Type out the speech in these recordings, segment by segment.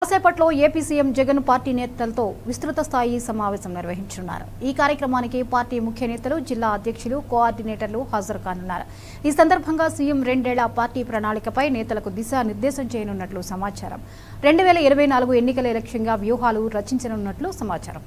కాసేపట్లో AP CM Jagan party నేతలతో విస్తృత స్థాయి సమావేశం నిర్వహించనున్నారు ఈ కార్యక్రమానికి పార్టీ ముఖ్య నేతలు జిల్లా అధ్యక్షులు కోఆర్డినేటర్లు హాజరు కానున్నారు ఈ సందర్భంగా సీఎం రెండేళ్ల పార్టీ ప్రణాళికపై నేతలకు దిశానిర్దేశం చేయనున్నట్లు సమాచారం రెండు వేల ఇరవై నాలుగు ఎన్నికల లక్ష్యంగా వ్యూహాలు రచించనున్నట్లు సమాచారం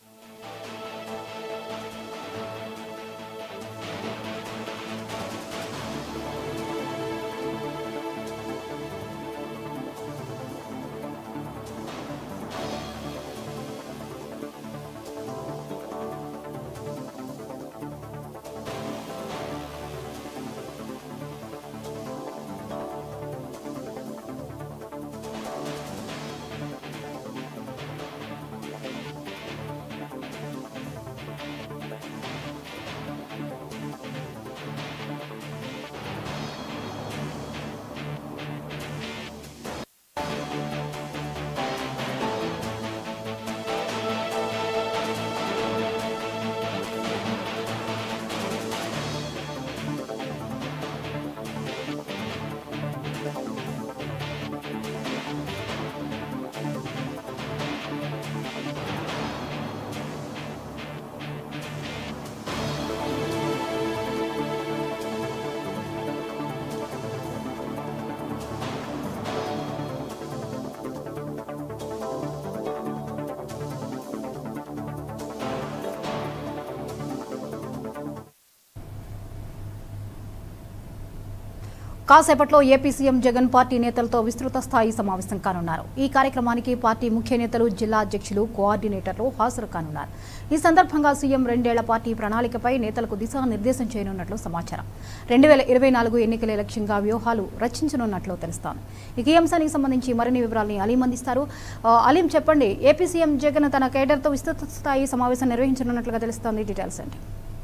కాసేపట్లో ఏపీ సీఎం జగన్ పార్టీ నేతలతో విస్తృత స్థాయి సమావేశం కానున్నారు ఈ కార్యక్రమానికి పార్టీ ముఖ్య నేతలు జిల్లా అధ్యక్షులు కోఆర్డినేటర్లు హాజరు కానున్నారు ఈ సందర్భంగా సీఎం రెండేళ్ల పార్టీ ప్రణాళికపై నేతలకు దిశానిర్దేశం చేయనున్నట్లు సమాచారం రెండు వేల ఇరవై నాలుగు ఎన్నికల లక్ష్యంగా వ్యూహాలు రచించనున్నట్లు తెలుస్తోంది ఇక ఈ అంశానికి సంబంధించి మరిన్ని వివరాలని అలీం అందిస్తారు ఆ, అలీం చెప్పండి ఏపీ సీఎం జగన్ తన కేడర్తో విస్తృత స్థాయి సమావేశం నిర్వహించనున్నట్లుగా తెలుస్తోంది డీటెయిల్స్ ఏంటి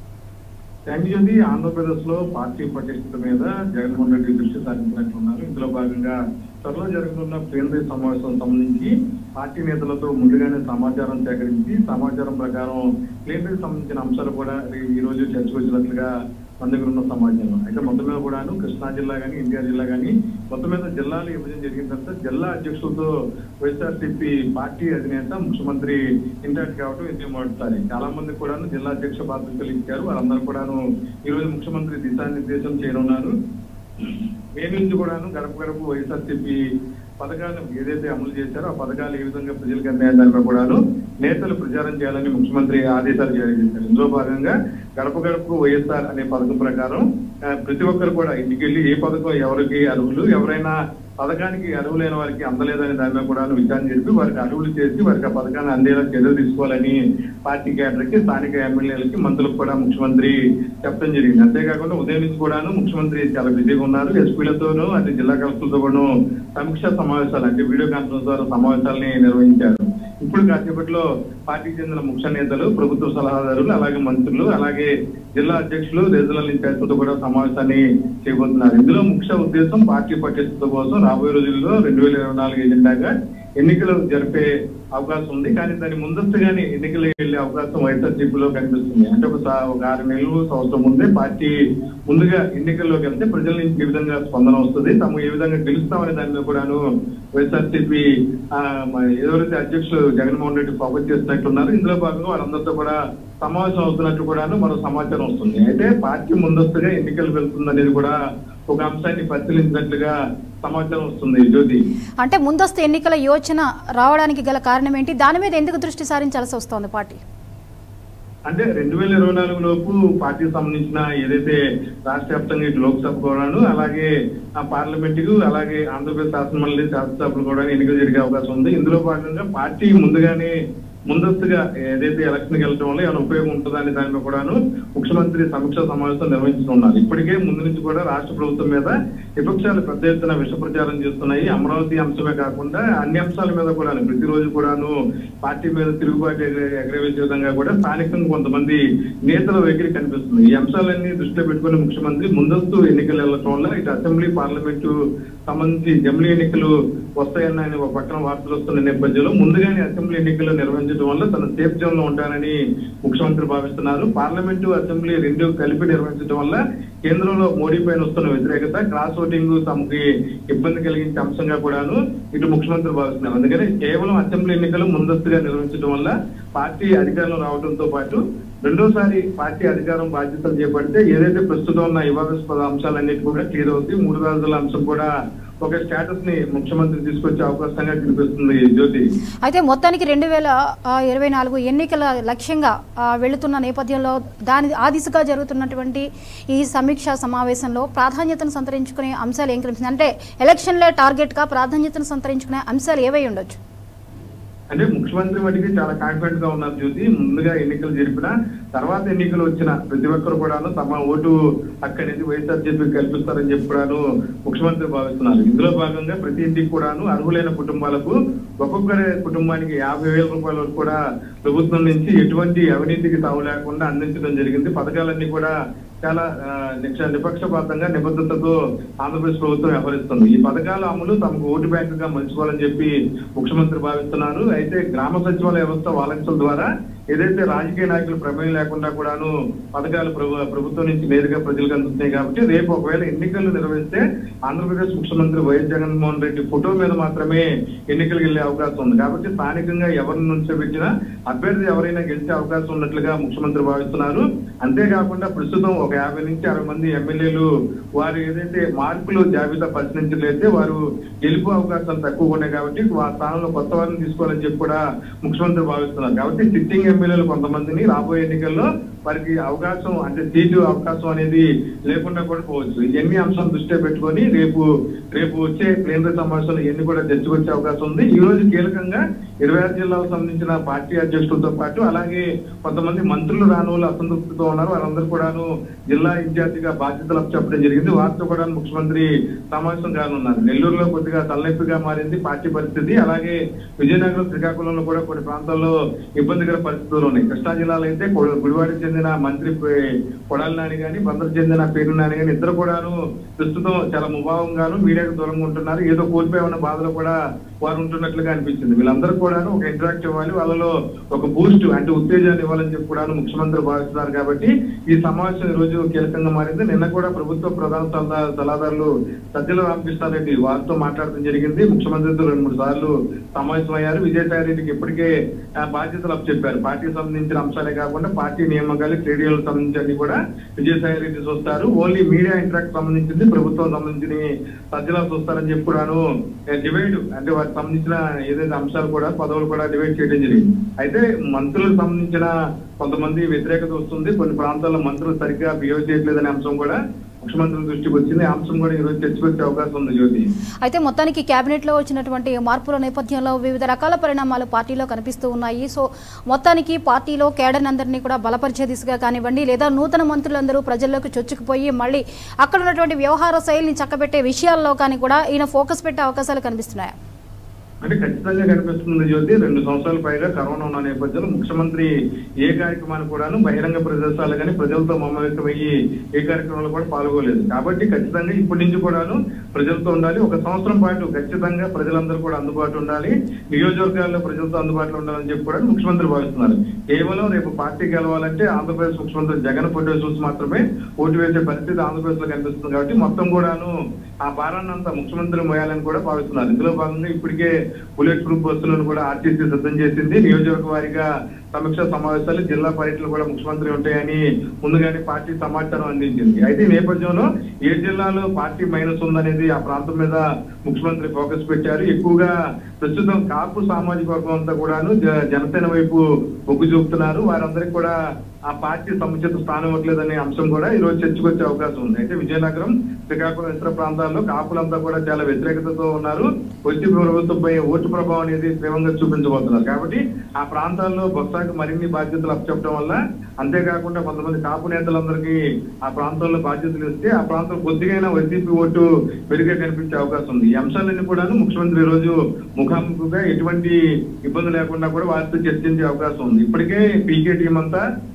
థ్యాంక్ యూ అండి ఆంధ్రప్రదేశ్ లో పార్టీ పటిష్టత మీద జగన్మోహన్ రెడ్డి దృష్టి సారించినట్లున్నారు ఇందులో భాగంగా త్వరలో జరగనున్న కేంద్రీయ సమావేశం సంబంధించి పార్టీ నేతలతో ముందుగానే సమాచారం సేకరించి సమాచారం ప్రకారం కేంద్రీయ సంబంధించిన అంశాలు కూడా ఈ- ఈ రోజు చర్చకు వచ్చినట్లుగా మన దగ్గర ఉన్న సమాచారం అయితే మొత్తం మీద కూడాను కృష్ణా జిల్లా కానీ ఎన్టీఆర్ జిల్లా కానీ మొత్తం మీద జిల్లాలు విభజన జరిగిన తర్వాత జిల్లా అధ్యక్షులతో వైఎస్ఆర్సీపీ పార్టీ అధినేత ముఖ్యమంత్రి ఇంటర్ట్ కావడం ఇది మొదటిసారి చాలా మంది కూడాను జిల్లా అధ్యక్ష బాధ్యతలు ఇచ్చారు వారందరూ కూడాను ఈ రోజు ముఖ్యమంత్రి దిశానిర్దేశం చేయనున్నారు మే నుంచి కూడాను గడప గడప వైఎస్ఆర్సీపీ పథకాలను ఏదైతే అమలు చేశారో ఆ పథకాలు ఏ విధంగా ప్రజలకు అందాయో దానిపై కూడాను నేతలు ప్రచారం చేయాలని ముఖ్యమంత్రి ఆదేశాలు జారీ చేశారు ఇందులో భాగంగా గడప గడపకు వైఎస్ఆర్ అనే పథకం ప్రకారం ఆ, ప్రతి ఒక్కరు కూడా ఇంటికి వెళ్ళి ఏ పథకం ఎవరికి అర్హులు ఎవరైనా పథకానికి అర్హులైన వారికి అందలేదని దాని మీద కూడా విచారణ జరిపి వారికి అర్హులు చేసి వారికి ఆ పథకాన్ని అందేలా చర్యలు తీసుకోవాలని పార్టీ కేడర్కి స్థానిక ఎమ్మెల్యేలకి మంత్రులకు కూడా ముఖ్యమంత్రి చెప్పడం జరిగింది అంతేకాకుండా ఉదయం నుంచి కూడాను ముఖ్యమంత్రి చాలా బిజీగా ఉన్నారు ఎస్పీలతోనూ అటు జిల్లా కలెక్టర్లతో కూడా సమీక్షా సమావేశాలు అంటే వీడియో కాన్ఫరెన్స్ ద్వారా సమావేశాలని నిర్వహించారు ఇప్పుడు కాసేపట్లో పార్టీకి చెందిన ముఖ్య నేతలు ప్రభుత్వ సలహాదారులు అలాగే మంత్రులు అలాగే జిల్లా అధ్యక్షులు రీజనల్ ఇన్ఛార్జ్లతో కూడా సమావేశాన్ని చేయబోతున్నారు ఇందులో ముఖ్య ఉద్దేశం పార్టీ పటిష్టత కోసం రాబోయే రోజుల్లో రెండు వేల ఇరవై నాలుగు ఎజెండాగా ఎన్నికలు జరిపే అవకాశం ఉంది కానీ దాని ముందస్తుగానే ఎన్నికలు వెళ్లే అవకాశం వైఎస్ఆర్సీపీలో కనిపిస్తుంది అంటే ఒక సా- ఒక ఆరు నెలలు సంవత్సరం ముందే పార్టీ ముందుగా ఎన్నికల్లోకి వెళ్తే ప్రజల నుంచి ఏ విధంగా స్పందన వస్తుంది తాము ఏ విధంగా గెలుస్తామనే దాని మీద కూడాను వైఎస్ఆర్సీపీ ఆ, మ- ఎవరైతే అధ్యక్షులు జగన్మోహన్ రెడ్డి ఫోకస్ చేస్తున్నట్టున్నారు ఇందులో భాగంగా వారందరితో కూడా సమావేశం అవుతున్నట్టు కూడాను మరో సమాచారం వస్తుంది అయితే పార్టీ ముందస్తుగా ఎన్నికలు వెళ్తుంది అనేది కూడా ఒక అంశాన్ని పరిశీలించినట్లుగా సమాచారం వస్తుంది జ్యోతి అంటే ముందస్తు ఎన్నికల యోచన రావడానికి గల కారణం ఏంటి దాని మీద ఎందుకు దృష్టి సారించాల్సి వస్తోంది పార్టీ అంటే రెండు వేల ఇరవై నాలుగు లోపు పార్టీకి సంబంధించిన ఏదైతే రాష్ట్ర వ్యాప్తంగా ఇటు లోక్సభ కూడాను అలాగే ఆ పార్లమెంట్ కు అలాగే ఆంధ్రప్రదేశ్ శాసనమండలి శాసనసభలు కూడా ఎన్నికలు జరిగే అవకాశం ఉంది ఇందులో భాగంగా పార్టీ ముందుగానే ముందస్తుగా ఏదైతే ఎలక్షన్ కి వెళ్ళడం వల్ల ఏమైనా ఉపయోగం ఉంటుందని దానిపై కూడాను ముఖ్యమంత్రి సమీక్ష సమావేశం నిర్వహించనున్నారు ఇప్పటికే ముందు నుంచి కూడా రాష్ట్ర ప్రభుత్వం మీద విపక్షాలు పెద్ద ఎత్తున విష ప్రచారం చేస్తున్నాయి అమరావతి అంశమే కాకుండా అన్ని అంశాల మీద కూడా ప్రతిరోజు కూడాను పార్టీ మీద తిరుగుబాటు ఎగరే- ఎగరవేసే విధంగా కూడా స్థానికంగా కొంతమంది నేతల వైఖరి కనిపిస్తుంది ఈ అంశాలన్నీ దృష్టిలో పెట్టుకుని ముఖ్యమంత్రి ముందస్తు ఎన్నికలు వెళ్ళటం వల్ల ఇటు అసెంబ్లీ పార్లమెంటు సంబంధించి జమిలీ ఎన్నికలు వస్తాయన్న ఆయన ఒక పక్కన వార్తలు వస్తున్న నేపథ్యంలో ముందుగానే అసెంబ్లీ ఎన్నికలు నిర్వహించడం నిర్వహించడం వల్ల తన సేఫ్ జోన్ లో ఉంటానని ముఖ్యమంత్రి భావిస్తున్నారు పార్లమెంటు అసెంబ్లీ రెండు కలిపి నిర్వహించడం వల్ల కేంద్రంలో మోడీ పైన వస్తున్న వ్యతిరేకత క్రాస్ ఓటింగ్ తమకి ఇబ్బంది కలిగించే అంశంగా కూడాను ఇటు ముఖ్యమంత్రి భావిస్తున్నారు అందుకని కేవలం అసెంబ్లీ ఎన్నికలు ముందస్తుగా నిర్వహించడం వల్ల పార్టీ అధికారంలో రావడంతో పాటు రెండోసారి పార్టీ అధికారం బాధ్యతలు చేపడితే ఏదైతే ప్రస్తుతం ఉన్న వివాదాస్పద అంశాలన్నిటి కూడా క్లియర్ అవుతాయి మూడు రాజుల అంశం కూడా ఒక స్టేటస్ ని ముఖ్యమంత్రి తీసుకొచ్చే అవకాశంగా కనిపిస్తుంది జ్యోతి అయితే మొత్తానికి రెండు వేల ఇరవై నాలుగు ఎన్నికల లక్ష్యంగా ఆ, వెళుతున్న నేపథ్యంలో దాని ఆ దిశగా జరుగుతున్నటువంటి ఈ సమీక్షా సమావేశంలో ప్రాధాన్యతను సంతరించుకునే అంశాలు ఏం కనిపిస్తుంది అంటే ఎలక్షన్లే టార్గెట్గా ప్రాధాన్యతను సంతరించుకునే అంశాలు ఏవై ఉండొచ్చు అంటే ముఖ్యమంత్రి మటుకి చాలా కాన్ఫిడెంట్ గా ఉన్నారు జ్యోతి ముందుగా ఎన్నికలు జరిపిన తర్వాత ఎన్నికలు వచ్చిన ప్రతి ఒక్కరు కూడాను తమ ఓటు అక్కడి నుంచి వైఎస్ఆర్సీపీ కల్పిస్తారని చెప్పి కూడాను ముఖ్యమంత్రి భావిస్తున్నారు ఇందులో భాగంగా ప్రతి ఇంటికి కూడాను అర్హులైన కుటుంబాలకు ఒక్కొక్కరి కుటుంబానికి యాభై వేల రూపాయల వరకు కూడా ప్రభుత్వం నుంచి ఎటువంటి అవినీతికి తావు లేకుండా అందించడం జరిగింది పథకాలన్నీ కూడా చాలా ఆ, నిక్ష- నిపక్షపాతంగా నిబద్ధతతో ఆంధ్రప్రదేశ్ ప్రభుత్వం వ్యవహరిస్తుంది ఈ పథకాల అమలు తమకు ఓటు బ్యాంక్ గా మలుచుకోవాలని చెప్పి ముఖ్యమంత్రి భావిస్తున్నారు అయితే గ్రామ సచివాలయ వ్యవస్థ వాలంటీర్ల ద్వారా ఏదైతే రాజకీయ నాయకులు ప్రమేయం లేకుండా కూడాను పథకాలు ప్రభు- ప్రభుత్వం నుంచి నేరుగా ప్రజలకు అందుతున్నాయి కాబట్టి రేపు ఒకవేళ ఎన్నికలు నిర్వహిస్తే ఆంధ్రప్రదేశ్ ముఖ్యమంత్రి వైఎస్ జగన్మోహన్ రెడ్డి ఫోటో మీద మాత్రమే ఎన్నికలకు వెళ్లే అవకాశం ఉంది కాబట్టి స్థానికంగా ఎవరిని నుంచోబెట్టినా అభ్యర్థి ఎవరైనా గెలిచే అవకాశం ఉన్నట్లుగా ముఖ్యమంత్రి భావిస్తున్నారు అంతేకాకుండా ప్రస్తుతం ఒక యాభై నుంచి అరవై మంది ఎమ్మెల్యేలు వారు ఏదైతే మార్పులు జాబితా పరిశీలించట్లయితే వారు గెలుపు అవకాశాలు తక్కువగా ఉన్నాయి కాబట్టి ఆ స్థానంలో కొత్త వారిని తీసుకోవాలని చెప్పి కూడా ముఖ్యమంత్రి భావిస్తున్నారు కాబట్టి సిట్టింగ్ ఎమ్మెల్యేలు కొంతమందిని రాబోయే ఎన్నికల్లో వారికి అవకాశం అంటే సీటు అవకాశం అనేది లేకుండా కూడా పోవచ్చు ఇవన్నీ అంశాలు దృష్టిలో పెట్టుకొని రేపు రేపు వచ్చే కేంద్ర సమావేశంలో ఇవన్నీ కూడా చర్చకొచ్చే అవకాశం ఉంది ఈ రోజు కీలకంగా ఇరవై ఆరు జిల్లాలకు సంబంధించిన పార్టీ అధ్యక్షులతో పాటు అలాగే కొంతమంది మంత్రులు రాని వాళ్ళు అసంతృప్తితో ఉన్నారు వారందరూ కూడాను జిల్లా ఇన్ఛార్జిగా బాధ్యతలు చెప్పడం జరిగింది వారితో కూడా ముఖ్యమంత్రి సమావేశం కానున్నారు నెల్లూరులో కొద్దిగా తలనొప్పిగా మారింది పార్టీ పరిస్థితి అలాగే విజయనగరం శ్రీకాకుళంలో కూడా కొన్ని ప్రాంతాల్లో ఇబ్బందికర పరిస్థితులు ఉన్నాయి కృష్ణా జిల్లాలో అయితే గు- గుడివాడకి చెందిన మంత్రి పే- కొడాలి నాని గాని బందరు చెందిన పేరు నాని గాని ఇద్దరు కూడాను ప్రస్తుతం చాలా ముభావంగాను మీడియాకు దూరంగా ఉంటున్నారు ఏదో కోల్పోయామన్న బాధలో కూడా వారు ఉంటున్నట్లుగా అనిపించింది వీళ్ళందరూ కూడాను ఒక ఇంటరాక్ట్ ఇవ్వాలి వాళ్ళలో ఒక బూస్ట్ అంటే ఉత్తేజాన్ని ఇవ్వాలని చెప్పి కూడాను ముఖ్యమంత్రి భావిస్తున్నారు కాబట్టి ఈ సమావేశం ఈ రోజు కీలకంగా మారింది నిన్న కూడా ప్రభుత్వ ప్రధాన సలహా- సలహాదారులు సజ్జల రామకృష్ణారెడ్డి వారితో మాట్లాడడం జరిగింది ముఖ్యమంత్రితో రెండు మూడు సార్లు సమావేశమయ్యారు విజయసాయి రెడ్డికి ఇప్పటికే ఆ, బాధ్యతలు చెప్పారు పార్టీకి సంబంధించిన అంశాలే కాకుండా పార్టీ నియామకాలు క్రీడలకు సంబంధించి అన్ని కూడా విజయసాయి రెడ్డి చూస్తారు ఓన్లీ మీడియా ఇంటరాక్ట్ సంబంధించింది ప్రభుత్వం సంబంధించిన సజ్జల చూస్తారని చెప్పి కూడాను డివైడ్ అంటే వారికి సంబంధించిన ఏదైతే అంశాలు కూడా పదవులు కూడా డివైడ్ చేయడం జరిగింది అయితే మంత్రులకు సంబంధించిన కొంతమంది వ్యతిరేకత వస్తుంది కొన్ని ప్రాంతాల్లో మంత్రులు సరిగ్గా బిహేవ్ చేయట్లేదనే అంశం కూడా ముఖ్యమంత్రి దృష్టికి వచ్చింది ఆ అంశం కూడా ఈ రోజు చర్చకొచ్చే అవకాశం ఉంది జ్యోతి అయితే మొత్తానికి కేబినెట్లో వచ్చినటువంటి మార్పుల నేపథ్యంలో వివిధ రకాల పరిణామాలు పార్టీలో కనిపిస్తూ ఉన్నాయి సో మొత్తానికి పార్టీలో కేడర్ అందరినీ కూడా బలపరిచే దిశగా కానివ్వండి లేదా నూతన మంత్రులందరూ ప్రజల్లోకి చొచ్చుకుపోయి మళ్ళీ అక్కడ ఉన్నటువంటి వ్యవహార శైలిని చక్కబెట్టే విషయాల్లో కానీ కూడా ఈయన ఫోకస్ పెట్టే అవకాశాలు కనిపిస్తున్నాయి అంటే ఖచ్చితంగా కనిపిస్తుంది జ్యోతి రెండు సంవత్సరాల పైగా కరోనా ఉన్న నేపథ్యంలో ముఖ్యమంత్రి ఏ కార్యక్రమాన్ని కూడాను బహిరంగ ప్రదేశాలు కానీ ప్రజలతో మమేకమయ్యి ఏ కార్యక్రమంలో కూడా పాల్గొలేదు కాబట్టి ఖచ్చితంగా ఇప్పటి నుంచి కూడాను ప్రజలతో ఉండాలి ఒక సంవత్సరం పాటు ఖచ్చితంగా ప్రజలందరూ కూడా అందుబాటు ఉండాలి నియోజకవర్గాల్లో ప్రజలతో అందుబాటులో ఉండాలని చెప్పి కూడా ముఖ్యమంత్రి భావిస్తున్నారు కేవలం రేపు పార్టీ గెలవాలంటే ఆంధ్రప్రదేశ్ ముఖ్యమంత్రి జగన్ ఫోటో చూసి మాత్రమే ఓటు వేసే పరిస్థితి ఆంధ్రప్రదేశ్ లో కనిపిస్తుంది కాబట్టి మొత్తం కూడాను ఆ భారాన్ని అంతా ముఖ్యమంత్రి మోయాలని కూడా భావిస్తున్నారు ఇందులో భాగంగా ఇప్పటికే బుల్లెట్ ప్రూఫ్ బస్సులను కూడా ఆర్టీసీ సిద్ధం చేసింది నియోజకవర్గ వారీగా సమీక్ష సమావేశాలు జిల్లా పర్యటనలు కూడా ముఖ్యమంత్రి ఉంటాయని ముందుగానే పార్టీ సమాచారం అందించింది అయితే ఈ నేపథ్యంలో ఏ జిల్లాలో పార్టీ మైనస్ ఉందనేది ఆ ప్రాంతం మీద ముఖ్యమంత్రి ఫోకస్ పెట్టారు ఎక్కువగా ప్రస్తుతం కాపు సామాజిక వర్గం అంతా కూడాను జ- జనసేన వైపు మొగ్గు చూపుతున్నారు వారందరికీ కూడా ఆ పార్టీ సముచిత స్థానం ఇవ్వట్లేదనే అంశం కూడా ఈ రోజు చర్చకొచ్చే అవకాశం ఉంది అయితే విజయనగరం శ్రీకాకుళం ఇతర ప్రాంతాల్లో కాపులంతా కూడా చాలా వ్యతిరేకతతో ఉన్నారు వచ్చి ప్రభుత్వంపై ఓటు ప్రభావం అనేది తీవ్రంగా చూపించబోతున్నారు కాబట్టి ఆ ప్రాంతాల్లో బొత్సాకు మరిన్ని బాధ్యతలు అప్పచెప్పడం వల్ల అంతేకాకుండా కొంతమంది కాపు నేతలందరికీ ఆ ప్రాంతంలో బాధ్యతలు ఇస్తే ఆ ప్రాంతం కొద్దిగైనా వైసీపీ ఓటు పెరిగే కనిపించే అవకాశం ఉంది ఈ అంశాలన్నీ కూడా ముఖ్యమంత్రి ఈ రోజు ముఖాముఖిగా ఎటువంటి ఇబ్బంది లేకుండా కూడా వారితో చర్చించే అవకాశం ఉంది ఇప్పటికే పీకే టీం అంతా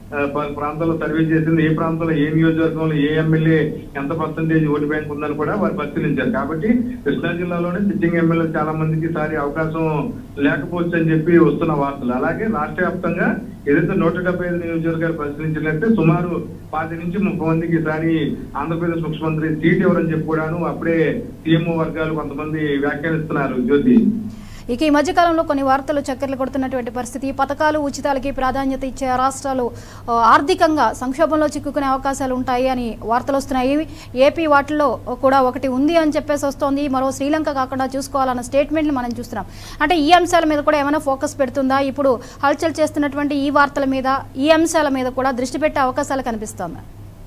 ఆ, ప- ప్రాంతాల్లో సర్వే చేసింది ఏ ప్రాంతంలో ఏ నియోజకవర్గంలో ఏ ఎమ్మెల్యే ఎంత పర్సంటేజ్ ఓటు బ్యాంక్ ఉందని కూడా వారు పరిశీలించారు కాబట్టి కృష్ణా జిల్లాలోనే సిట్టింగ్ ఎమ్మెల్యే చాలా మందికి ఈసారి అవకాశం లేకపోవచ్చు అని చెప్పి వస్తున్న వార్తలు అలాగే రాష్ట్ర వ్యాప్తంగా ఏదైతే నూట డెబ్బై ఐదు నియోజకవర్గాలు పరిశీలించినట్లయితే సుమారు పాతి నుంచి ముప్పై మందికి ఈసారి ఆంధ్రప్రదేశ్ ముఖ్యమంత్రి సీట్ ఎవరని చెప్పి కూడాను అప్పుడే సీఎంఓ వర్గాలు కొంతమంది వ్యాఖ్యానిస్తున్నారు జ్యోతి ఇక ఈ మధ్యకాలంలో కొన్ని వార్తలు చక్కర్లు కొడుతున్నటువంటి పరిస్థితి ఈ పథకాలు ఉచితాలకి ప్రాధాన్యత ఇచ్చే రాష్ట్రాలు ఆ, ఆర్థికంగా సంక్షోభంలో చిక్కుకునే అవకాశాలు ఉంటాయి అని వార్తలు వస్తున్నాయి ఏపీ వాటిల్లో కూడా ఒకటి ఉంది అని చెప్పేసి వస్తోంది మరో శ్రీలంక కాకుండా చూసుకోవాలన్న స్టేట్మెంట్లు మనం చూస్తున్నాం అంటే ఈ అంశాల మీద కూడా ఏమైనా ఫోకస్ పెడుతుందా ఇప్పుడు హల్చల్ చేస్తున్నటువంటి ఈ వార్తల మీద ఈ అంశాల మీద కూడా దృష్టి పెట్టే అవకాశాలు కనిపిస్తోందా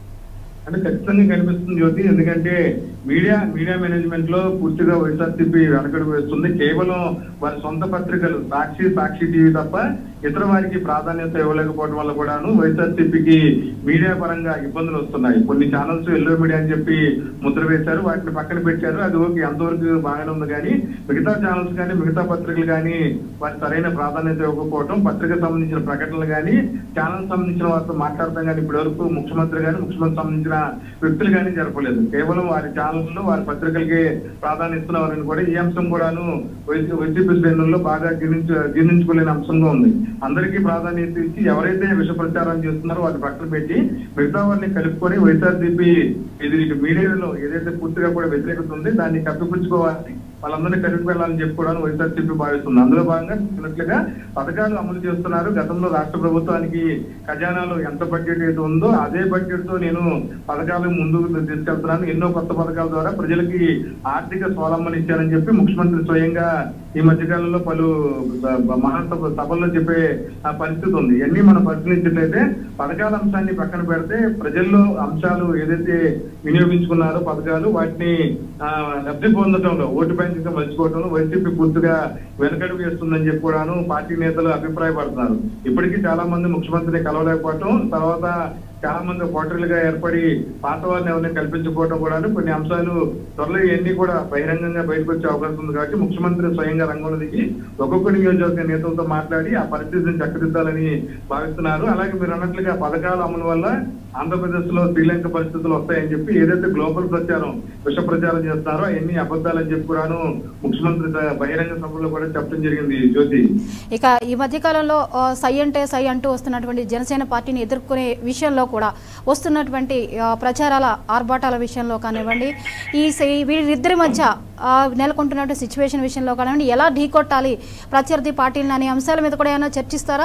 అంటే ఖచ్చితంగా కనిపిస్తుంది జ్యోతి ఎందుకంటే మీడియా మీడియా మేనేజ్మెంట్ లో పూర్తిగా వైఎస్ఆర్సీపీ వెనకడుగు వేస్తుంది కేవలం వారి సొంత పత్రికలు సాక్షి సాక్షి టీవీ తప్ప ఇతర వారికి ప్రాధాన్యత ఇవ్వలేకపోవడం వల్ల కూడాను వైఎస్ఆర్సీపీకి మీడియా పరంగా ఇబ్బందులు వస్తున్నాయి కొన్ని ఛానల్స్ ఎల్లో మీడియా అని చెప్పి ముద్ర వేశారు వాటిని పక్కన పెట్టారు అది ఓకే అంతవరకు బాగానే ఉంది కానీ మిగతా ఛానల్స్ కానీ మిగతా పత్రికలు కానీ వారి సరైన ప్రాధాన్యత ఇవ్వకపోవడం పత్రికకు సంబంధించిన ప్రకటనలు కానీ ఛానల్ సంబంధించిన వారితో మాట్లాడటం కానీ ఇప్పటి వరకు ముఖ్యమంత్రి కానీ ముఖ్యమంత్రి సంబంధించిన వ్యక్తులు కానీ జరపలేదు కేవలం వారి ఛానల్స్ లో వారి పత్రికలకి ప్రాధాన్యత ఇస్తున్నారని కూడా ఈ అంశం కూడాను వైసీ- వైసీపీ శ్రేణుల్లో బాగా జీర్ణించ జీర్ణించుకోలేని అంశంగా ఉంది అందరికీ ప్రాధాన్యత ఇచ్చి ఎవరైతే విష ప్రచారం చేస్తున్నారో వారిని పక్కన పెట్టి మిగతా వారిని కలుపుకొని వైఎస్ఆర్సీపీ ఇది ఇటు మీడియాలో ఏదైతే పూర్తిగా కూడా వ్యతిరేకత ఉంది దాన్ని కప్పిపుచ్చుకోవాలి వాళ్ళందరినీ కలిపి వెళ్ళాలని చెప్పి కూడా వైఎస్ఆర్సీపీ భావిస్తుంది అందులో భాగంగా చెప్పినట్లుగా పథకాలు అమలు చేస్తున్నారు గతంలో రాష్ట్ర ప్రభుత్వానికి ఖజానాలో ఎంత బడ్జెట్ అయితే ఉందో అదే బడ్జెట్ తో నేను పథకాలు ముందుకు తీసుకెళ్తున్నాను ఎన్నో కొత్త పథకాల ద్వారా ప్రజలకి ఆర్థిక స్వావలంబన ఇచ్చానని చెప్పి ముఖ్యమంత్రి స్వయంగా ఈ మధ్యకాలంలో పలు బ- బ- మహాసభ సభల్లో చెప్పే ఆ పరిస్థితి ఉంది ఇవన్నీ మనం పరిశీలించినట్లయితే పథకాల అంశాన్ని పక్కన పెడితే ప్రజల్లో అంశాలు ఏదైతే వినియోగించుకున్నారో పథకాలు వాటిని ఆ, లబ్ధి పొందడంలో ఓటు బ్యాంక్ గా మలుచుకోవడంలో వైసీపీ పూర్తిగా వెనకడుగు వేస్తుందని చెప్పి కూడాను పార్టీ నేతలు అభిప్రాయపడుతున్నారు ఇప్పటికీ చాలా మంది ముఖ్యమంత్రిని కలవలేకపోవటం తర్వాత చాలా మంది ఓటర్లుగా ఏర్పడి పాత వారిని ఎవరిని కల్పించకపోవడం కూడా కొన్ని అంశాలు త్వరలో ఇవన్నీ కూడా బహిరంగంగా బయటకు వచ్చే అవకాశం ఉంది కాబట్టి ముఖ్యమంత్రి స్వయంగా రంగంలో దిగి ఒక్కొక్క నియోజకవర్గ నేతలతో మాట్లాడి ఆ పరిస్థితిని చక్కదిద్దాలని భావిస్తున్నారు అలాగే మీరు అన్నట్లుగా పథకాల అమలు వల్ల ఆంధ్రప్రదేశ్ లో శ్రీలంక పరిస్థితులు వస్తాయని చెప్పి ఏదైతే గ్లోబల్ ప్రచారం విష ప్రచారం చేస్తున్నారో అవన్నీ అబద్ధాలని చెప్పి కూడాను ముఖ్యమంత్రి స- బహిరంగ సభలో కూడా చెప్పడం జరిగింది జ్యోతి ఇక ఈ మధ్యకాలంలో ఆ, సై అంటే సై అంటూ వస్తున్నటువంటి జనసేన పార్టీని ఎదుర్కొనే విషయంలో కూడా వస్తున్నటువంటి ఆ, ప్రచారాల ఆర్భాటాల విషయంలో కానివ్వండి ఈ సై- వీరిద్దరి మధ్య ఆ, నెలకొంటున్నటువంటి సిచ్యువేషన్ విషయంలో కానివ్వండి ఎలా ఢీకొట్టాలి ప్రత్యర్థి పార్టీలను అనే అంశాల మీద కూడా ఏమైనా చర్చిస్తారా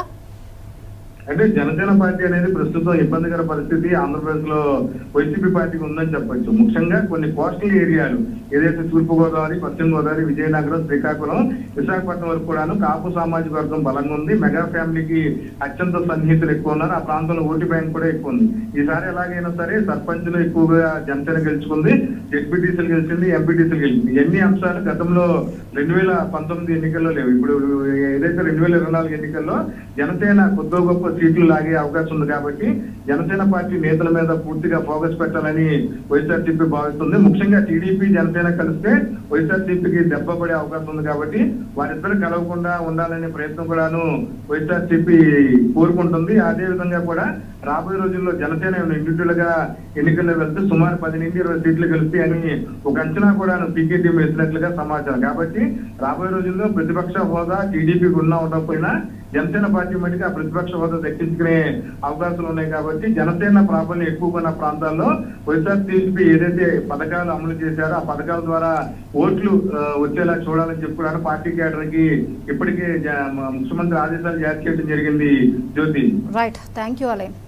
అంటే జనసేన పార్టీ అనేది ప్రస్తుతం ఇబ్బందికర పరిస్థితి ఆంధ్రప్రదేశ్ లో వైసీపీ పార్టీకి ఉందని చెప్పొచ్చు ముఖ్యంగా కొన్ని కోస్టల్ ఏరియాలు ఏదైతే తూర్పు గోదావరి పశ్చిమ గోదావరి విజయనగరం శ్రీకాకుళం విశాఖపట్నం వరకు కూడాను కాపు సామాజిక వర్గం బలంగా ఉంది మెగా ఫ్యామిలీకి అత్యంత సన్నిహితులు ఎక్కువ ఉన్నారు ఆ ప్రాంతంలో ఓటు బ్యాంక్ కూడా ఎక్కువ ఉంది ఈసారి ఎలాగైనా సరే సర్పంచ్లు ఎక్కువగా జనసేన గెలుచుకుంది జెడ్పీటీసీలు గెలిచింది ఎంపీటీసీలు గెలిచింది ఎన్ని అంశాలు గతంలో రెండు వేల పంతొమ్మిది ఎన్నికల్లో లేవు ఇప్పుడు ఏదైతే రెండు వేల ఇరవై నాలుగు ఎన్నికల్లో జనసేన కొద్దో గొప్ప సీట్లు లాగే అవకాశం ఉంది కాబట్టి జనసేన పార్టీ నేతల మీద పూర్తిగా ఫోకస్ పెట్టాలని వైఎస్ఆర్సీపీ భావిస్తుంది ముఖ్యంగా టీడీపీ జనసేన కలిస్తే వైఎస్ఆర్సీపీకి దెబ్బ పడే అవకాశం ఉంది కాబట్టి వారిద్దరు కలవకుండా ఉండాలనే ప్రయత్నం కూడాను వైఎస్ఆర్సీపీ కోరుకుంటుంది అదే విధంగా కూడా రాబోయే రోజుల్లో జనసేన ఇండివిజువల్ గా ఎన్నికల్లో వెళ్తే సుమారు పది నుంచి ఇరవై సీట్లు గెలిస్తే అని ఒక అంచనా కూడా పీకేటీ వేసినట్లుగా సమాచారం కాబట్టి రాబోయే రోజుల్లో ప్రతిపక్ష హోదా టీడీపీకి ఉన్నా ఉండకపోయినా జనసేన పార్టీ మటుకు ఆ ప్రతిపక్ష హోదా దక్కించుకునే అవకాశాలు ఉన్నాయి కాబట్టి జనసేన ప్రాబల్యం ఎక్కువగా ఉన్న ప్రాంతాల్లో వైఎస్ఆర్సీపీ ఏదైతే పథకాలు అమలు చేశారో ఆ పథకాల ద్వారా ఓట్లు ఆ, వచ్చేలా చూడాలని చెప్పుకున్నారు పార్టీ కేడర్ కి ఇప్పటికే జ- ముఖ్యమంత్రి ఆదేశాలు జారీ చేయడం జరిగింది Jyothi right thank you align